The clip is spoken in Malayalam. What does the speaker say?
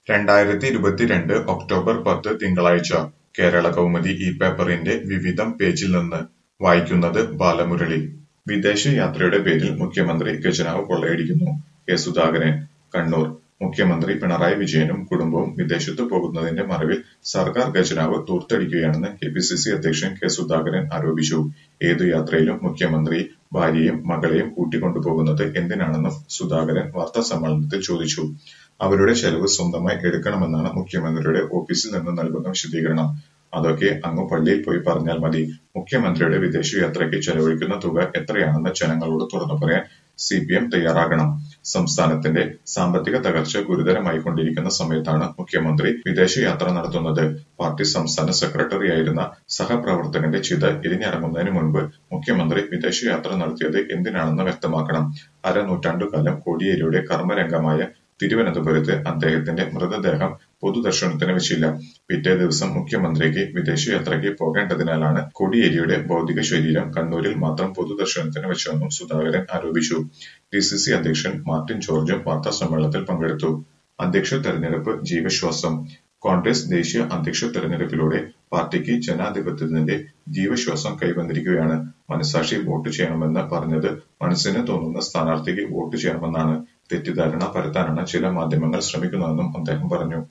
രണ്ടായിരത്തി ഇരുപത്തിരണ്ട് ഒക്ടോബർ പത്ത് തിങ്കളാഴ്ച കേരളകൗമുദി ഈ പേപ്പറിന്റെ വിവിധം പേജിൽ നിന്ന് വായിക്കുന്നത് ബാലമുരളി വിദേശയാത്രയുടെ പേരിൽ മുഖ്യമന്ത്രി ഖജനാവ് കൊള്ളയടിക്കുന്നു കെ സുധാകരൻ കണ്ണൂർ മുഖ്യമന്ത്രി പിണറായി വിജയനും കുടുംബവും വിദേശത്ത് പോകുന്നതിന്റെ മറവിൽ സർക്കാർ ഖജനാവ് തൂർത്തടിക്കുകയാണെന്ന് കെ പി സി സി അധ്യക്ഷൻ കെ സുധാകരൻ ആരോപിച്ചു ഏതു യാത്രയിലും മുഖ്യമന്ത്രി ഭാര്യയെയും മകളെയും കൂട്ടിക്കൊണ്ടുപോകുന്നത് എന്തിനാണെന്ന് സുധാകരൻ വാർത്താസമ്മേളനത്തിൽ ചോദിച്ചു അവരുടെ ചെലവ് സ്വന്തമായി എടുക്കണമെന്നാണ് മുഖ്യമന്ത്രിയുടെ ഓഫീസിൽ നിന്ന് നൽകുന്ന വിശദീകരണം അതൊക്കെ അങ്ങ് പള്ളിയിൽ പോയി പറഞ്ഞാൽ മതി മുഖ്യമന്ത്രിയുടെ വിദേശയാത്രയ്ക്ക് ചെലവഴിക്കുന്ന തുക എത്രയാണെന്ന് ജനങ്ങളോട് തുറന്നു പറയാൻ സി പി എം തയ്യാറാകണം സംസ്ഥാനത്തിന്റെ സാമ്പത്തിക തകർച്ച ഗുരുതരമായിക്കൊണ്ടിരിക്കുന്ന സമയത്താണ് മുഖ്യമന്ത്രി വിദേശയാത്ര നടത്തുന്നത് പാർട്ടി സംസ്ഥാന സെക്രട്ടറിയായിരുന്ന സഹപ്രവർത്തകന്റെ ചിത ഇരിഞ്ഞിറങ്ങുന്നതിന് മുൻപ് മുഖ്യമന്ത്രി വിദേശയാത്ര നടത്തിയത് എന്തിനാണെന്ന് വ്യക്തമാക്കണം അരനൂറ്റാണ്ടുകാലം കോടിയേരിയുടെ കർമ്മരംഗമായ തിരുവനന്തപുരത്ത് അദ്ദേഹത്തിന്റെ മൃതദേഹം പൊതുദർശനത്തിന് വെച്ചില്ല പിറ്റേ ദിവസം മുഖ്യമന്ത്രിക്ക് വിദേശയാത്രയ്ക്ക് പോകേണ്ടതിനാലാണ് കോടിയേരിയുടെ ഭൗതിക ശരീരം കണ്ണൂരിൽ മാത്രം പൊതുദർശനത്തിന് വെച്ചതെന്നും സുധാകരൻ ആരോപിച്ചു ഡി സി സി അധ്യക്ഷൻ മാർട്ടിൻ ജോർജും വാർത്താസമ്മേളനത്തിൽ പങ്കെടുത്തു അധ്യക്ഷ തെരഞ്ഞെടുപ്പ് ജീവശ്വാസം കോൺഗ്രസ് ദേശീയ അധ്യക്ഷ തെരഞ്ഞെടുപ്പിലൂടെ പാർട്ടിക്ക് ജനാധിപത്യത്തിന്റെ ജീവശ്വാസം കൈവന്നിരിക്കുകയാണ് മനസാക്ഷി വോട്ട് ചെയ്യണമെന്ന് പറഞ്ഞത് മനസ്സിന് തോന്നുന്ന സ്ഥാനാർത്ഥിക്ക് വോട്ട് ചെയ്യണമെന്നാണ് തെറ്റിദ്ധാരണ പരത്താനാണ് ചില മാധ്യമങ്ങൾ ശ്രമിക്കുന്നതെന്നും അദ്ദേഹം പറഞ്ഞു